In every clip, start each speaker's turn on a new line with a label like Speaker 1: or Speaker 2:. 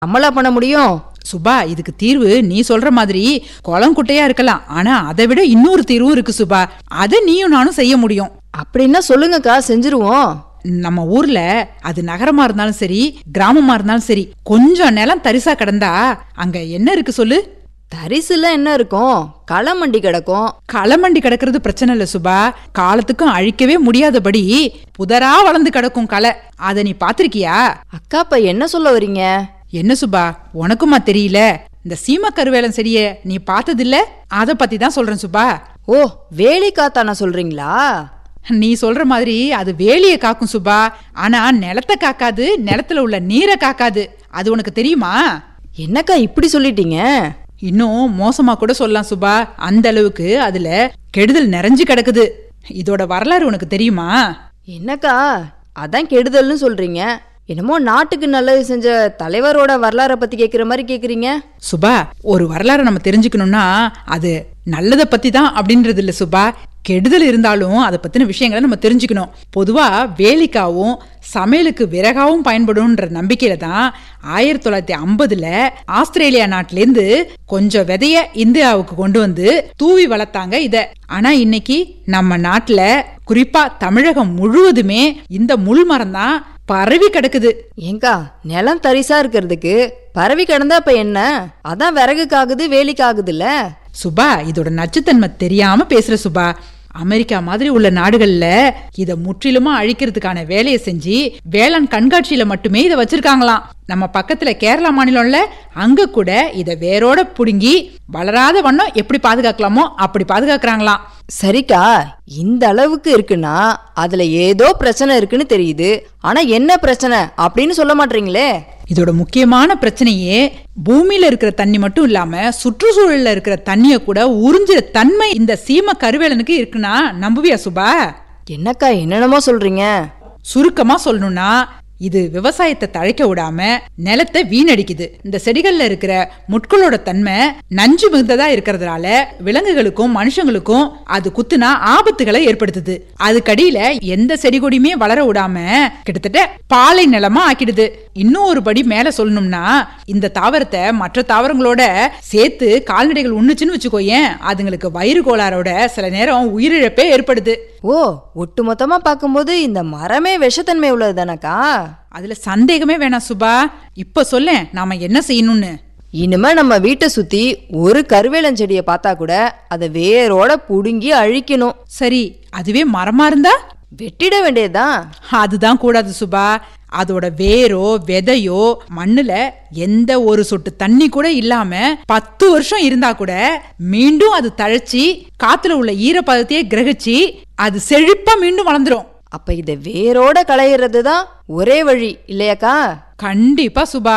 Speaker 1: நம்மளா பண்ண முடியும்
Speaker 2: சுபா இதுக்கு தீர்வு நீ சொல்ற மாதிரி குளம் குட்டையா இருக்கலாம் ஆனா அதை விட இன்னொரு தீர்வும் இருக்கு சுபா அதை நீயும் நானும் செய்ய முடியும்
Speaker 1: அப்படின்னா சொல்லுங்கக்கா செஞ்சிருவோம்
Speaker 2: நம்ம ஊர்ல அது நகரமா இருந்தாலும் சரி கிராமமா இருந்தாலும் சரி கொஞ்சம் நிலம் தரிசா கிடந்தா அங்க என்ன இருக்கு சொல்லு
Speaker 1: தரிசுல என்ன இருக்கும் களமண்டி கிடக்கும்
Speaker 2: களமண்டி கிடக்கிறது பிரச்சனை இல்ல சுபா காலத்துக்கும் அழிக்கவே முடியாதபடி புதரா வளர்ந்து கிடக்கும் களை அதை நீ பாத்திருக்கியா
Speaker 1: அக்கா இப்ப என்ன சொல்ல வரீங்க
Speaker 2: என்ன சுபா உனக்குமா தெரியல இந்த சீம கருவேலம் செடிய நீ பார்த்ததில்ல அத பத்தி தான் சொல்றேன் சுபா
Speaker 1: ஓ வேலி காத்தானா சொல்றீங்களா
Speaker 2: நீ சொல்ற மாதிரி அது வேலிய காக்கும் சுபா ஆனா நிலத்தை காக்காது நிலத்துல உள்ள நீரை காக்காது அது உனக்கு தெரியுமா
Speaker 1: என்னக்கா இப்படி சொல்லிட்டீங்க
Speaker 2: இன்னும் மோசமா கூட சொல்லலாம் சுபா அந்த அளவுக்கு அதுல கெடுதல் நிறைஞ்சு கிடக்குது இதோட வரலாறு உனக்கு தெரியுமா
Speaker 1: என்னக்கா அதான் கெடுதல்னு சொல்றீங்க என்னமோ நாட்டுக்கு நல்லது செஞ்ச தலைவரோட வரலாறை பத்தி கேக்குற மாதிரி கேக்குறீங்க
Speaker 2: சுபா ஒரு வரலாறை நம்ம தெரிஞ்சுக்கணும்னா அது நல்லதை பத்தி தான் அப்படின்றது இல்ல சுபா கெடுதல் இருந்தாலும் அதை பத்தின விஷயங்களை நம்ம தெரிஞ்சுக்கணும் பொதுவா வேலிக்காவும் சமையலுக்கு விறகாவும் பயன்படும்ன்ற நம்பிக்கையில தான் ஆயிரத்தி தொள்ளாயிரத்தி ஐம்பதுல ஆஸ்திரேலியா நாட்டிலேருந்து கொஞ்சம் விதைய இந்தியாவுக்கு கொண்டு வந்து தூவி வளர்த்தாங்க இத ஆனா இன்னைக்கு நம்ம நாட்டுல குறிப்பா தமிழகம் முழுவதுமே இந்த முள் மரம் தான் பரவி கிடக்குது
Speaker 1: ஏங்கா நிலம் தரிசா இருக்கிறதுக்கு பரவி கிடந்தா இப்ப என்ன அதான் விறகுக்காகுது வேலிக்காகுதுல்ல
Speaker 2: சுபா இதோட நச்சுத்தன்மை தெரியாம பேசுற சுபா அமெரிக்கா மாதிரி உள்ள நாடுகள்ல இத முற்றிலுமா அழிக்கிறதுக்கான வேலையை செஞ்சு வேளாண் கண்காட்சியில மட்டுமே இத வச்சிருக்காங்களாம் நம்ம பக்கத்துல கேரளா மாநிலம்ல அங்க கூட இத வேரோட புடுங்கி வளராத வண்ணம் எப்படி பாதுகாக்கலாமோ அப்படி பாதுகாக்கறாங்களாம்
Speaker 1: சரிக்கா இந்த அளவுக்கு இருக்குன்னா அதுல ஏதோ பிரச்சனை இருக்குன்னு தெரியுது ஆனா என்ன பிரச்சனை அப்படின்னு சொல்ல மாட்டீங்களே
Speaker 2: இதோட முக்கியமான பிரச்சனையே பூமியில இருக்கிற தண்ணி மட்டும் இல்லாம சுற்றுச்சூழல்ல இருக்கிற தண்ணிய கூட உறிஞ்சுற தன்மை இந்த சீம கருவேலனுக்கு இருக்குன்னா நம்புவியா சுபா
Speaker 1: என்னக்கா என்னென்னமோ சொல்றீங்க
Speaker 2: சுருக்கமா சொல்லணும்னா இது விவசாயத்தை தழைக்க விடாம நிலத்தை வீணடிக்குது இந்த செடிகள்ல இருக்கிற முட்களோட தன்மை நஞ்சு மிகுந்ததா இருக்கிறதுனால விலங்குகளுக்கும் மனுஷங்களுக்கும் அது குத்துனா ஆபத்துகளை ஏற்படுத்துது அதுக்கடியில எந்த செடி கொடியுமே வளர விடாம கிட்டத்தட்ட பாலை நிலமா ஆக்கிடுது இன்னும் ஒரு படி மேல சொல்லணும்னா இந்த தாவரத்தை மற்ற தாவரங்களோட சேர்த்து கால்நடைகள் உண்ணுச்சுன்னு வச்சுக்கோயேன் அதுங்களுக்கு வயிறு கோளாறோட சில நேரம் உயிரிழப்பே ஏற்படுது
Speaker 1: ஓ ஒட்டு மொத்தமா பார்க்கும்போது இந்த மரமே விஷத்தன்மை உள்ளது தானக்கா
Speaker 2: அதுல சந்தேகமே வேணாம் சுபா இப்ப சொல்லேன் நாம என்ன செய்யணும்னு
Speaker 1: இனிமே நம்ம வீட்டை சுத்தி ஒரு கருவேலஞ்செடியை பார்த்தா கூட அதை வேரோட புடுங்கி அழிக்கணும்
Speaker 2: சரி அதுவே மரமா இருந்தா
Speaker 1: வெட்டிட வேண்டியதுதான்
Speaker 2: அதுதான் கூடாது சுபா அதோட வேரோ விதையோ மண்ணுல எந்த ஒரு சொட்டு தண்ணி கூட இல்லாம பத்து வருஷம் இருந்தா கூட மீண்டும் அது தழைச்சி காத்துல உள்ள ஈரப்பதத்தையே கிரகிச்சு அது செழிப்பா மீண்டும் வளர்ந்துரும்
Speaker 1: அப்ப இதை வேரோட களையிறது தான் ஒரே வழி இல்லையாக்கா
Speaker 2: கண்டிப்பா சுபா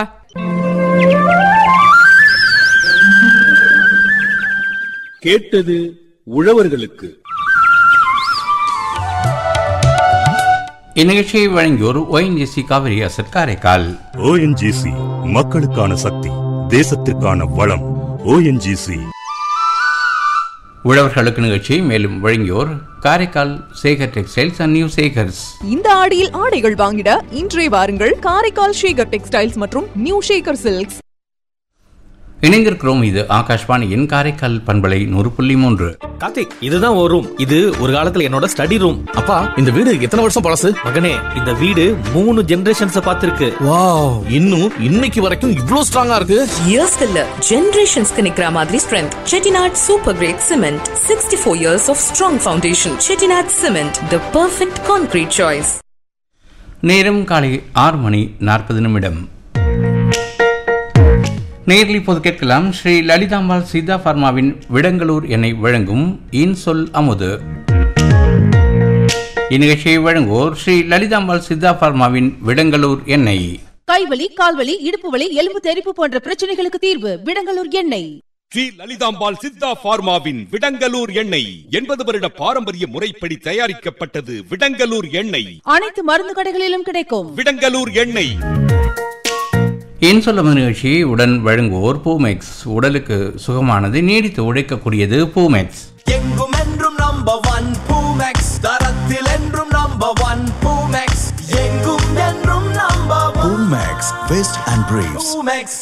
Speaker 3: கேட்டது உழவர்களுக்கு
Speaker 4: இந்நிகழ்ச்சியை வழங்கியோர் ONGC Kaveri asset Karaikal
Speaker 5: ONGC மக்களுக்கான சக்தி தேசத்திற்கான வளம் ஓஎன்ஜிசி
Speaker 4: உழவர்களுக்கு நிகழ்ச்சியை மேலும் வழங்கியோர் Karaikal Sekar textiles and new Sekar's
Speaker 6: இந்த ஆடியில் ஆடைகள் வாங்கிட இன்றே வாருங்கள் காரைக்கால் ஷேகர் டெக்ஸ்டைல்ஸ் மற்றும் நியூ ஷேகர் சில்க்ஸ்
Speaker 4: இணைந்திருக்கிறோம் இது ஆகாஷ்வாணியின் காரைக்கால் பண்பலை நூறு புள்ளி மூன்று
Speaker 7: கார்த்திக் இதுதான் ஒரு ரூம் இது ஒரு காலத்துல என்னோட ஸ்டடி ரூம் அப்பா இந்த வீடு எத்தனை வருஷம் பழசு மகனே இந்த வீடு மூணு ஜெனரேஷன்ஸ் பார்த்திருக்கு வாவ் இன்னும் இன்னைக்கு வரைக்கும் இவ்ளோ ஸ்ட்ராங்கா இருக்கு
Speaker 8: இயர்ஸ்க்கு இல்ல ஜெனரேஷன்ஸ்க்கு நிக்கிற மாதிரி strength Chettinad super great cement sixty four years of strong foundation Chettinad cement the perfect concrete choice
Speaker 4: நேரம் காலை ஆறு மணி நாற்பது நிமிடம் நேரில் இப்போது கேட்கலாம் ஸ்ரீ லலிதாம்பாள் சீதா பார்மாவின் விடங்களூர் எண்ணெய் வழங்கும் இன்சொல் அமுது இந்நிகழ்ச்சியை வழங்குவோர் ஸ்ரீ லலிதாம்பாள் சித்தா பார்மாவின் விடங்களூர் எண்ணெய்
Speaker 9: கைவலி கால்வலி இடுப்பு வலி எலும்பு தெறிப்பு போன்ற பிரச்சனைகளுக்கு தீர்வு விடங்கலூர் எண்ணெய்
Speaker 3: ஸ்ரீ லலிதாம்பாள் சித்தா பார்மாவின் விடங்கலூர் எண்ணெய் எண்பது வருட பாரம்பரிய முறைப்படி தயாரிக்கப்பட்டது விடங்கலூர் எண்ணெய்
Speaker 9: அனைத்து மருந்து கடைகளிலும் கிடைக்கும்
Speaker 3: விடங்கலூர் எண்ணெய்
Speaker 4: இன்சொல் அமுது நிகழ்ச்சியை உடன் வழங்குவோர் பூமெக்ஸ் உடலுக்கு சுகமானது நீடித்து உழைக்கக்கூடியது பூமெக்ஸ்
Speaker 10: எங்கும் என்றும் நம்பர் ஒன் பூமெக்ஸ் தரத்தில் என்றும் நம்பர் ஒன் பூமெக்ஸ் எங்கும் என்றும் number one
Speaker 5: max
Speaker 11: Vest and Briefs.
Speaker 10: Pumex.